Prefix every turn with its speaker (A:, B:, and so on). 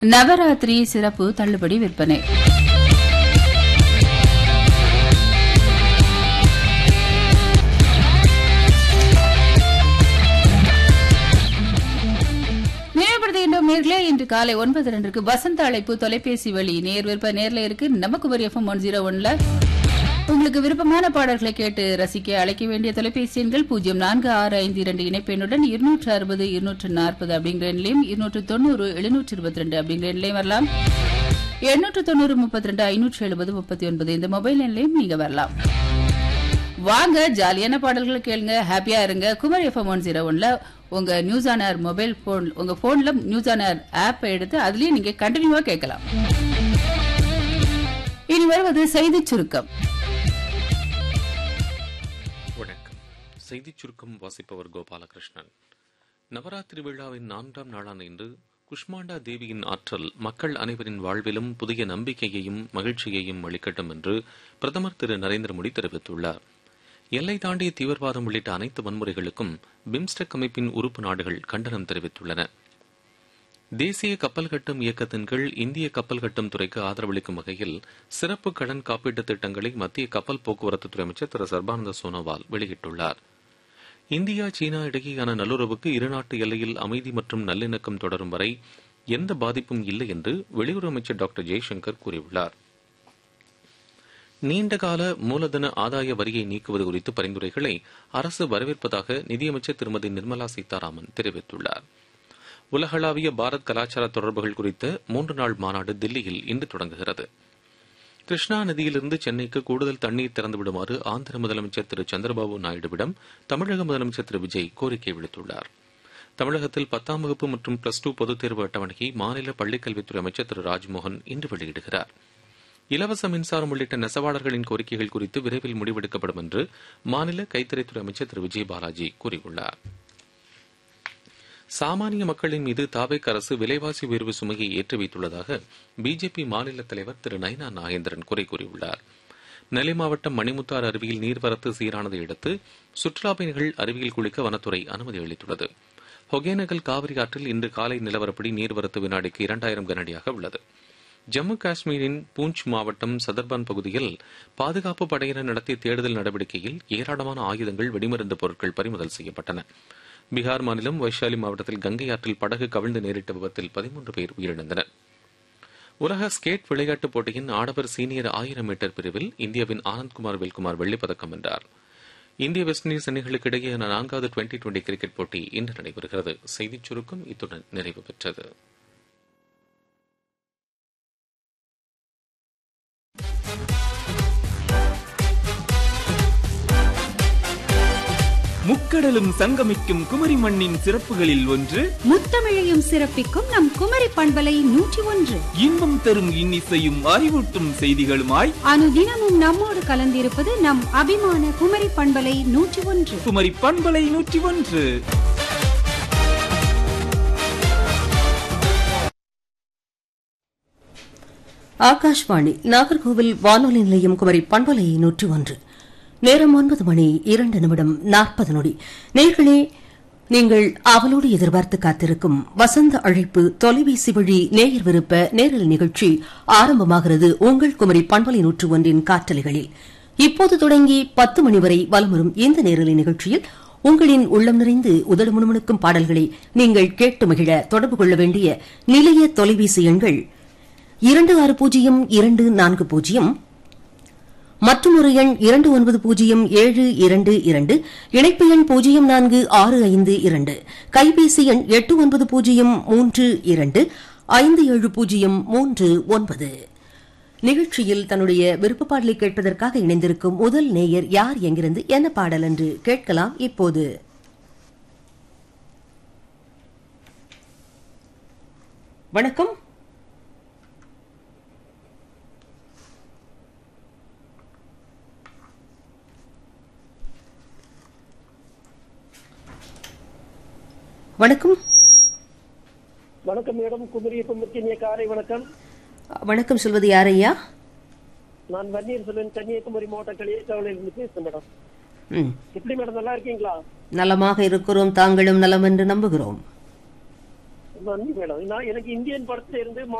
A: நவராத்திரி சிறப்பு தள்ளுபடி விற்பனை நினைவுபடுத்துகின்றோம் நேர்களே இன்று காலை ஒன்பது ரெண்டுக்கு வசந்த அழைப்பு தொலைபேசி வழி நேர் விருப்ப நேர்ல இருக்கு நமக்கு எஃப்எம் ஒன் ஜீரோ ஒன்ல உங்களுக்கு விருப்பமான பாடல்களை கேட்டு ரசிக்க அழைக்க வேண்டிய தொலைபேசி எண்கள் பூஜ்ஜியம் நான்கு ஆறு ஐந்து இரண்டு இணைப்பெண்ணுடன் இருநூற்று அறுபது இருநூற்று நாற்பது அப்படிங்கிற எண்ணிலையும் இருநூற்று தொண்ணூறு எழுநூற்று இருபத்தி ரெண்டு அப்படிங்கிற எண்ணிலையும் வரலாம் எண்ணூற்று தொண்ணூறு முப்பத்தி ரெண்டு ஐநூற்று எழுபது முப்பத்தி ஒன்பது இந்த மொபைல் எண்ணிலையும் நீங்க வரலாம் வாங்க ஜாலியான பாடல்களை கேளுங்க ஹாப்பியா இருங்க குமர் எஃப்எம் ஒன் ஜீரோ ஒன்ல உங்க news on air mobile phone உங்க போன்ல நியூஸ் ஆன் ஏர் ஆப் எடுத்து அதுலயே நீங்க கண்டினியூவா கேட்கலாம் இனி வருவது செய்திச் சுருக்கம்
B: வணக்கம் செய்திச் சுருக்கம் வாசிப்பவர் கோபாலகிருஷ்ணன் நவராத்திரி விழாவின் நான்காம் நாளான இன்று குஷ்மாண்டா தேவியின் ஆற்றல் மக்கள் அனைவரின் வாழ்விலும் புதிய நம்பிக்கையையும் மகிழ்ச்சியையும் அளிக்கட்டும் என்று பிரதமர் திரு நரேந்திர மோடி தெரிவித்துள்ளார் எல்லை தாண்டிய தீவிரவாதம் உள்ளிட்ட அனைத்து வன்முறைகளுக்கும் பிம்ஸ்டெக் அமைப்பின் உறுப்பு நாடுகள் கண்டனம் தெரிவித்துள்ளன தேசிய கப்பல் கட்டும் இயக்கத்தின் கீழ் இந்திய கப்பல் கட்டும் துறைக்கு ஆதரவளிக்கும் வகையில் சிறப்பு கடன் காப்பீட்டு திட்டங்களை மத்திய கப்பல் போக்குவரத்துத்துறை அமைச்சர் திரு சர்பானந்த சோனோவால் வெளியிட்டுள்ளார் இந்தியா சீனா இடையேயான நல்லுறவுக்கு இருநாட்டு எல்லையில் அமைதி மற்றும் நல்லிணக்கம் தொடரும் வரை எந்த பாதிப்பும் இல்லை என்று வெளியுறவு அமைச்சர் டாக்டர் ஜெய்சங்கர் கூறியுள்ளார் நீண்டகால மூலதன ஆதாய வரியை நீக்குவது குறித்து பரிந்துரைகளை அரசு வரவேற்பதாக நிதியமைச்சர் திருமதி நிர்மலா சீதாராமன் தெரிவித்துள்ளார் உலகளாவிய பாரத் கலாச்சார தொடர்புகள் குறித்த மூன்று நாள் மாநாடு தில்லியில் இன்று தொடங்குகிறது கிருஷ்ணா நதியிலிருந்து சென்னைக்கு கூடுதல் தண்ணீர் திறந்துவிடுமாறு ஆந்திர முதலமைச்சர் திரு சந்திரபாபு நாயுடுவிடம் தமிழக முதலமைச்சர் திரு விஜய் கோரிக்கை விடுத்துள்ளார் தமிழகத்தில் பத்தாம் வகுப்பு மற்றும் பிளஸ் டூ பொதுத் தேர்வு அட்டவணையை மாநில பள்ளிக்கல்வித்துறை அமைச்சர் திரு ராஜ்மோகன் இன்று வெளியிடுகிறார் இலவச மின்சாரம் உள்ளிட்ட நெசவாளர்களின் கோரிக்கைகள் குறித்து விரைவில் முடிவெடுக்கப்படும் என்று மாநில கைத்தறித்துறை அமைச்சர் திரு விஜய் பாலாஜி கூறியுள்ளார் சாமானிய மக்களின் மீது தாவேக் அரசு விலைவாசி உயர்வு சுமையை ஏற்றி வைத்துள்ளதாக பிஜேபி மாநில தலைவர் திரு நைனா நாகேந்திரன் குறை கூறியுள்ளார் நெல்லை மாவட்டம் மணிமுத்தாறு அருவியில் நீர்வரத்து சீரானதை அடுத்து சுற்றுலா பயணிகள் அருவியில் குளிக்க வனத்துறை அனுமதி அளித்துள்ளது ஒகேனக்கல் காவிரி ஆற்றில் இன்று காலை நிலவரப்படி நீர்வரத்து வினாடிக்கு இரண்டாயிரம் கனடியாக உள்ளது ஜம்மு காஷ்மீரின் பூஞ்ச் மாவட்டம் சதர்பான் பகுதியில் பாதுகாப்பு படையினர் நடத்திய தேடுதல் நடவடிக்கையில் ஏராளமான ஆயுதங்கள் வெடிமருந்து பொருட்கள் பறிமுதல் செய்யப்பட்டன பீகார் மாநிலம் வைஷாலி மாவட்டத்தில் கங்கை ஆற்றில் படகு கவிழ்ந்து நேரிட்ட விபத்தில் பதிமூன்று பேர் உயிரிழந்தனர் உலக ஸ்கேட் விளையாட்டுப் போட்டியின் ஆடவர் சீனியர் ஆயிரம் மீட்டர் பிரிவில் இந்தியாவின் ஆனந்த்குமார் வெல்குமார் வெள்ளிப்பதக்கம் வென்றார் இந்திய வெஸ்ட் இண்டீஸ் அணிகளுக்கு இடையேயான நான்காவது டுவெண்டி டுவெண்டி கிரிக்கெட் போட்டி இன்று நடைபெறுகிறது செய்திச் சுருக்கம் இத்துடன் நிறைவு பெற்றது
C: முக்கடலும் சங்கமிக்கும் குமரி மண்ணின் சிறப்புகளில் ஒன்று
D: முத்தமிழையும் சிறப்பிக்கும் நம் குமரி பண்பலை நூற்றி ஒன்று
C: இன்பம் தரும் இன்னிசையும் அறிவூட்டும் செய்திகளுமாய்
D: அனுதினமும் நம்மோடு கலந்திருப்பது நம் அபிமான குமரி பண்பலை நூற்றி ஒன்று
C: குமரி பண்பலை நூற்றி ஒன்று
E: ஆகாஷ்வாணி நாகர்கோவில் வானொலி நிலையம் குமரி பண்பலை நூற்றி ஒன்று நேரம் ஒன்பது மணி இரண்டு நிமிடம் நாற்பது நொடி நேர்களே நீங்கள் அவளோடு எதிர்பார்த்து காத்திருக்கும் வசந்த அழைப்பு தொலைபேசி வழி நேயர் விருப்ப நேரல் நிகழ்ச்சி ஆரம்பமாகிறது உங்கள் குமரி பண்பலை நூற்று ஒன்றின் காற்றலைகளில் இப்போது தொடங்கி பத்து மணி வரை வலம் வரும் இந்த நேரலை நிகழ்ச்சியில் உங்களின் உள்ளம் நிறைந்து உதடு முணுமுணுக்கும் பாடல்களை நீங்கள் கேட்டு மகிழ தொடர்பு கொள்ள வேண்டிய நிலைய தொலைபேசி எண்கள் இரண்டு ஆறு பூஜ்ஜியம் இரண்டு நான்கு பூஜ்ஜியம் மற்றும் ஒரு எண் இரண்டு ஒன்பது பூஜ்ஜியம் ஏழு இரண்டு இரண்டு இணைப்பு எண் பூஜ்ஜியம் நான்கு ஆறு ஐந்து இரண்டு கைபேசி எண் எட்டு ஒன்பது பூஜ்ஜியம் மூன்று இரண்டு ஐந்து ஏழு பூஜ்ஜியம் மூன்று ஒன்பது நிகழ்ச்சியில் தன்னுடைய விருப்ப பாடலை கேட்பதற்காக இணைந்திருக்கும் முதல் நேயர் யார் எங்கிருந்து என்ன பாடல் என்று கேட்கலாம் இப்போது வணக்கம் வணக்கம்
F: வணக்கம் மேடம் குமரி இனிய காலை வணக்கம்
E: வணக்கம் சொல்வது யாரையா
F: நான் வன்னியர் செல்வன் கன்னியாகுமரி மாவட்ட களியக்காவலில் இருந்து பேசுறேன் மேடம்
E: ம்
F: எப்படி மேடம் நல்லா இருக்கீங்களா
E: நலமாக இருக்கிறோம் தாங்களும் நலம் என்று நம்புகிறோம்
F: நன்றி மேடம் நான் எனக்கு இந்தியன் படத்துல இருந்து